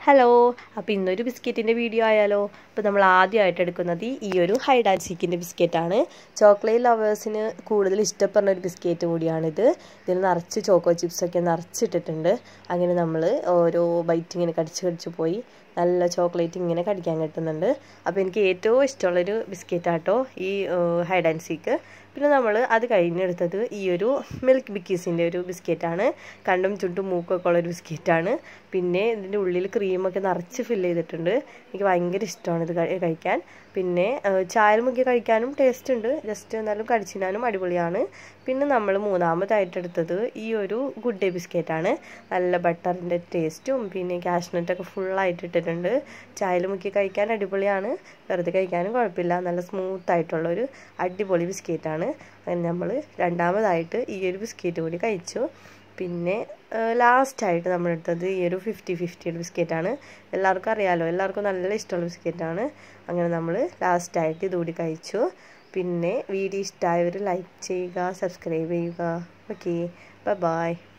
hello അപ്പോൾ ഇന്നൊരു ബിസ്ക്കറ്റിൻ്റെ video ആയാലോ അപ്പോൾ നമ്മൾ ആദ്യമായിട്ട് എടുക്കുന്നത് ഈ ഒരു ഹൈഡ് ആൻഡ് സീക്കിൻ്റെ ബിസ്ക്കറ്റാണ് ചോക്ലേറ്റ് ലവേഴ്സിന് കൂടുതൽ ഇഷ്ടപ്പെടുന്ന ഒരു ബിസ്ക്കറ്റ് കൂടിയാണിത് ഇതിൽ നിറച്ച് ചോക്കോ ചിപ്സൊക്കെ നിറച്ചിട്ടിട്ടുണ്ട് അങ്ങനെ നമ്മൾ ഓരോ ബൈറ്റ് ഇങ്ങനെ കടിച്ച് കടിച്ച് പോയി നല്ല ചോക്ലേറ്റ് ഇങ്ങനെ കടിക്കാൻ കിട്ടുന്നുണ്ട് അപ്പോൾ എനിക്ക് ഏറ്റവും ഇഷ്ടമുള്ളൊരു ബിസ്ക്കറ്റാട്ടോ ഈ ഹൈഡ് ആൻഡ് സീക്ക് പിന്നെ നമ്മൾ അത് കഴിഞ്ഞെടുത്തത് ഈ ഒരു മിൽക്ക് ബിക്കീസിൻ്റെ ഒരു ബിസ്ക്കറ്റാണ് കണ്ടും ചുണ്ടും മൂക്കൊക്കെ ഉള്ളൊരു ബിസ്ക്കറ്റാണ് പിന്നെ ഇതിൻ്റെ ഉള്ളിൽ ക്രീമൊക്കെ നിറച്ച് ഫില്ല് ചെയ്തിട്ടുണ്ട് എനിക്ക് ഭയങ്കര ഇഷ്ടമാണ് ഇത് കഴിക്കാൻ പിന്നെ ചായൽ മുക്കി കഴിക്കാനും ടേസ്റ്റ് ഉണ്ട് ജസ്റ്റ് എന്നാലും കടിച്ചിടാനും അടിപൊളിയാണ് പിന്നെ നമ്മൾ മൂന്നാമതായിട്ട് എടുത്തത് ഈ ഒരു ഗുഡ് ഡേ ബിസ്ക്കറ്റാണ് നല്ല ബട്ടറിൻ്റെ ടേസ്റ്റും പിന്നെ കാഷ്നട്ടൊക്കെ ഫുള്ളായിട്ട് ഇട്ടിട്ടുണ്ട് ചായൽ മുക്കി കഴിക്കാൻ അടിപൊളിയാണ് വെറുതെ കഴിക്കാനും കുഴപ്പമില്ല നല്ല സ്മൂത്ത് ആയിട്ടുള്ള ഒരു അടിപൊളി ബിസ്ക്കറ്റാണ് അങ്ങനെ നമ്മൾ രണ്ടാമതായിട്ട് ഈ ഒരു ബിസ്ക്കറ്റ് കൂടി കഴിച്ചു പിന്നെ ലാസ്റ്റായിട്ട് നമ്മൾ എടുത്തത് ഈ ഒരു ഫിഫ്റ്റി ഫിഫ്റ്റി ബിസ്ക്കറ്റാണ് എല്ലാവർക്കും അറിയാമല്ലോ എല്ലാവർക്കും നല്ല ഇഷ്ടമുള്ള ബിസ്ക്കറ്റാണ് അങ്ങനെ നമ്മൾ ലാസ്റ്റായിട്ട് ഇതുകൂടി കഴിച്ചു പിന്നെ വീഡിയോ ഇഷ്ടമായവർ ലൈക്ക് ചെയ്യുക സബ്സ്ക്രൈബ് ചെയ്യുക ഓക്കെ ബൈ